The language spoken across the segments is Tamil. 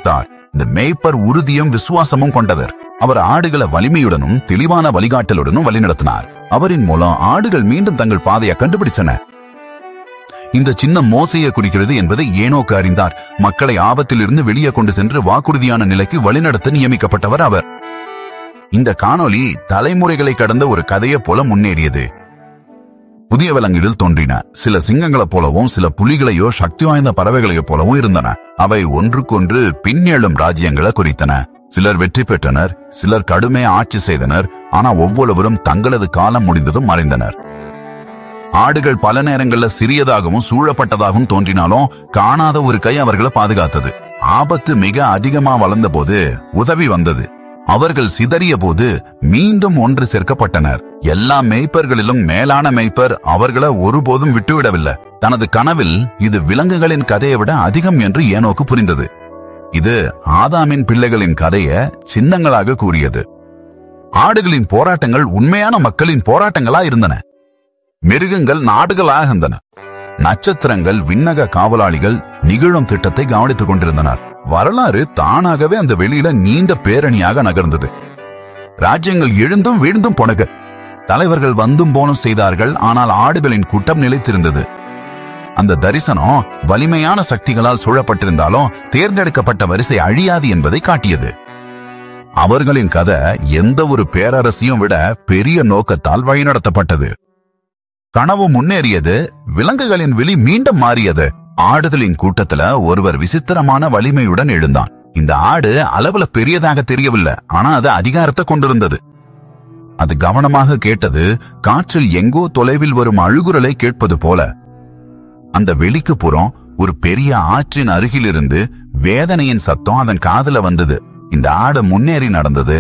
பார்த்தார் இந்த மேய்ப்பர் உறுதியும் விசுவாசமும் கொண்டவர் அவர் ஆடுகளை வலிமையுடனும் தெளிவான வழிகாட்டலுடனும் வழிநடத்தினார் அவரின் மூலம் ஆடுகள் மீண்டும் தங்கள் பாதையை கண்டுபிடிச்சன இந்த சின்னம் மோசையை குறிக்கிறது என்பதை ஏனோக்கு அறிந்தார் மக்களை ஆபத்திலிருந்து வெளியே கொண்டு சென்று வாக்குறுதியான நிலைக்கு வழிநடத்த நியமிக்கப்பட்டவர் அவர் இந்த காணொளி தலைமுறைகளை கடந்த ஒரு கதையைப் போல முன்னேறியது புதிய விலங்குகள் தோன்றின சில சிங்கங்களைப் போலவும் சில புலிகளையோ சக்தி வாய்ந்த பறவைகளையோ போலவும் இருந்தன அவை ஒன்றுக்கொன்று பின்னெழும் ராஜ்யங்களை குறித்தன சிலர் வெற்றி பெற்றனர் சிலர் கடுமையா ஆட்சி செய்தனர் ஆனா ஒவ்வொருவரும் தங்களது காலம் முடிந்ததும் மறைந்தனர் ஆடுகள் பல நேரங்கள்ல சிறியதாகவும் சூழப்பட்டதாகவும் தோன்றினாலும் காணாத ஒரு கை அவர்களை பாதுகாத்தது ஆபத்து மிக அதிகமா வளர்ந்தபோது உதவி வந்தது அவர்கள் சிதறிய போது மீண்டும் ஒன்று சேர்க்கப்பட்டனர் எல்லா மேய்ப்பர்களிலும் மேலான மேய்ப்பர் அவர்களை ஒருபோதும் விட்டுவிடவில்லை தனது கனவில் இது விலங்குகளின் கதையை விட அதிகம் என்று ஏனோக்கு புரிந்தது இது ஆதாமின் பிள்ளைகளின் கதையை சின்னங்களாக கூறியது ஆடுகளின் போராட்டங்கள் உண்மையான மக்களின் போராட்டங்களா இருந்தன மிருகங்கள் நாடுகளாக இருந்தன நட்சத்திரங்கள் விண்ணக காவலாளிகள் நிகழும் திட்டத்தை கவனித்துக் கொண்டிருந்தனர் வரலாறு தானாகவே அந்த வெளியில நீண்ட பேரணியாக நகர்ந்தது ராஜ்யங்கள் எழுந்தும் வீழ்ந்தும் போனக தலைவர்கள் வந்தும் போனும் செய்தார்கள் ஆனால் ஆடுகளின் கூட்டம் நிலைத்திருந்தது அந்த தரிசனம் வலிமையான சக்திகளால் சூழப்பட்டிருந்தாலும் தேர்ந்தெடுக்கப்பட்ட வரிசை அழியாது என்பதை காட்டியது அவர்களின் கதை எந்த ஒரு பேரரசையும் விட பெரிய நோக்கத்தால் வழிநடத்தப்பட்டது கனவு முன்னேறியது விலங்குகளின் விழி மீண்டும் மாறியது ஆடுதலின் கூட்டத்துல ஒருவர் விசித்திரமான வலிமையுடன் எழுந்தான் இந்த ஆடு அளவுல பெரியதாக தெரியவில்லை ஆனா அது அதிகாரத்தை கொண்டிருந்தது அது கவனமாக கேட்டது காற்றில் எங்கோ தொலைவில் வரும் அழுகுரலை கேட்பது போல அந்த வெளிக்கு புறம் ஒரு பெரிய ஆற்றின் அருகிலிருந்து வேதனையின் சத்தம் அதன் காதுல வந்தது இந்த ஆடு முன்னேறி நடந்தது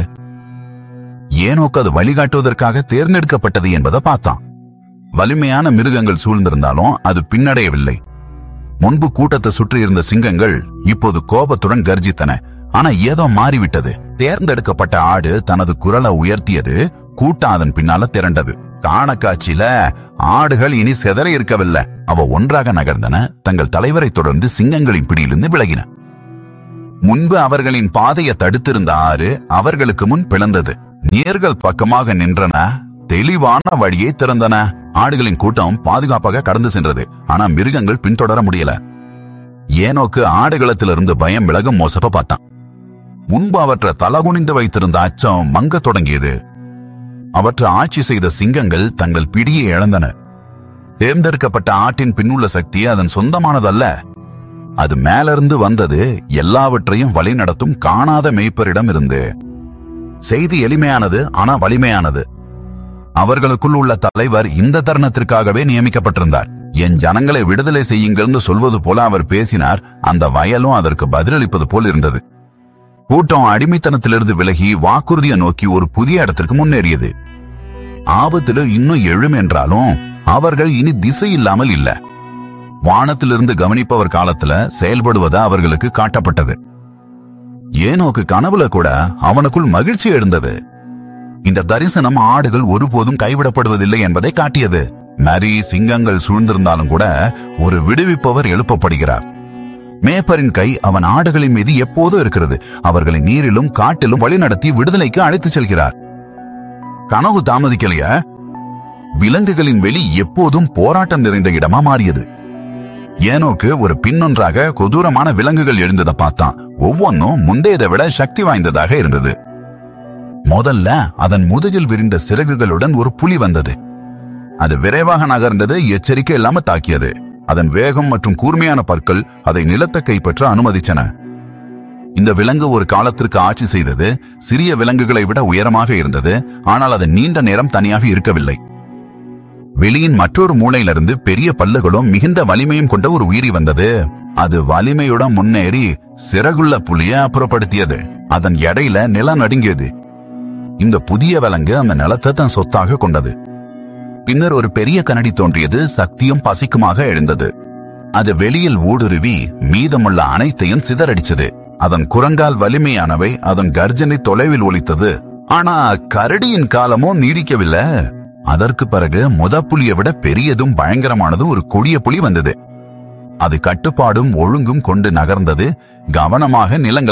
ஏனோக்கு அது வழிகாட்டுவதற்காக தேர்ந்தெடுக்கப்பட்டது என்பதை பார்த்தான் வலிமையான மிருகங்கள் சூழ்ந்திருந்தாலும் அது பின்னடையவில்லை முன்பு கூட்டத்தை சுற்றி இருந்த சிங்கங்கள் இப்போது கோபத்துடன் கர்ஜித்தன ஆனா ஏதோ மாறிவிட்டது தேர்ந்தெடுக்கப்பட்ட ஆடு தனது குரலை உயர்த்தியது கூட்டம் அதன் பின்னால திரண்டது காணக்காட்சியில ஆடுகள் இனி செதற இருக்கவில்லை அவ ஒன்றாக நகர்ந்தன தங்கள் தலைவரை தொடர்ந்து சிங்கங்களின் பிடியிலிருந்து விலகின முன்பு அவர்களின் பாதையை தடுத்திருந்த ஆறு அவர்களுக்கு முன் பிளந்தது நேர்கள் பக்கமாக நின்றன தெளிவான வழியை திறந்தன ஆடுகளின் கூட்டம் பாதுகாப்பாக கடந்து சென்றது ஆனா மிருகங்கள் பின்தொடர முடியல ஏனோக்கு ஆடுகளத்திலிருந்து பயம் விலகும் மோசப்ப பார்த்தான் முன்பு அவற்றை தலகுனிந்து வைத்திருந்த அச்சம் மங்க தொடங்கியது அவற்றை ஆட்சி செய்த சிங்கங்கள் தங்கள் பிடியை இழந்தன தேர்ந்தெடுக்கப்பட்ட ஆட்டின் பின்னுள்ள சக்தி அதன் சொந்தமானதல்ல அது மேலிருந்து வந்தது எல்லாவற்றையும் வழிநடத்தும் காணாத மேய்ப்பரிடம் இருந்து செய்தி எளிமையானது ஆனா வலிமையானது அவர்களுக்குள் உள்ள தலைவர் இந்த தருணத்திற்காகவே நியமிக்கப்பட்டிருந்தார் என் ஜனங்களை விடுதலை செய்யுங்கள்னு சொல்வது போல அவர் பேசினார் அந்த வயலும் அதற்கு பதிலளிப்பது போல் இருந்தது கூட்டம் அடிமைத்தனத்திலிருந்து விலகி வாக்குறுதியை நோக்கி ஒரு புதிய இடத்திற்கு முன்னேறியது ஆபத்துல இன்னும் எழும் என்றாலும் அவர்கள் இனி திசை இல்லாமல் இல்ல வானத்திலிருந்து கவனிப்பவர் காலத்துல செயல்படுவது அவர்களுக்கு காட்டப்பட்டது ஏனோக்கு கனவுல கூட அவனுக்குள் மகிழ்ச்சி எழுந்தது இந்த தரிசனம் ஆடுகள் ஒருபோதும் கைவிடப்படுவதில்லை என்பதை காட்டியது நரி சிங்கங்கள் சூழ்ந்திருந்தாலும் கூட ஒரு விடுவிப்பவர் எழுப்பப்படுகிறார் மேப்பரின் கை அவன் ஆடுகளின் மீது எப்போதும் இருக்கிறது அவர்களை நீரிலும் காட்டிலும் வழிநடத்தி விடுதலைக்கு அழைத்துச் செல்கிறார் கனவு தாமதிக்கலைய விலங்குகளின் வெளி எப்போதும் போராட்டம் நிறைந்த இடமா மாறியது ஏனோக்கு ஒரு பின்னொன்றாக கொடூரமான விலங்குகள் எழுந்ததை பார்த்தான் ஒவ்வொன்றும் முந்தையதை விட சக்தி வாய்ந்ததாக இருந்தது முதல்ல அதன் முதுகில் விரிந்த சிறகுகளுடன் ஒரு புலி வந்தது அது விரைவாக நகர்ந்தது எச்சரிக்கை இல்லாம தாக்கியது அதன் வேகம் மற்றும் கூர்மையான பற்கள் அதை நிலத்தை கைப்பற்ற அனுமதிச்சன இந்த விலங்கு ஒரு காலத்திற்கு ஆட்சி செய்தது சிறிய விலங்குகளை விட உயரமாக இருந்தது ஆனால் அது நீண்ட நேரம் தனியாக இருக்கவில்லை வெளியின் மற்றொரு மூலையிலிருந்து பெரிய பல்லுகளும் மிகுந்த வலிமையும் கொண்ட ஒரு உயிரி வந்தது அது வலிமையுடன் முன்னேறி சிறகுள்ள புலியை அப்புறப்படுத்தியது அதன் எடையில நிலம் நடுங்கியது இந்த புதிய விலங்கு அந்த நிலத்தை தன் சொத்தாக கொண்டது பின்னர் ஒரு பெரிய கனடி தோன்றியது சக்தியும் பசிக்குமாக எழுந்தது அது வெளியில் ஊடுருவி மீதமுள்ள அனைத்தையும் சிதறடிச்சது அதன் குரங்கால் வலிமையானவை அதன் கர்ஜனை தொலைவில் ஒலித்தது ஆனா கரடியின் காலமும் நீடிக்கவில்லை அதற்கு பிறகு முத புலியை விட பெரியதும் பயங்கரமானதும் ஒரு கொடிய புலி வந்தது அது கட்டுப்பாடும் ஒழுங்கும் கொண்டு நகர்ந்தது கவனமாக நிலங்கள்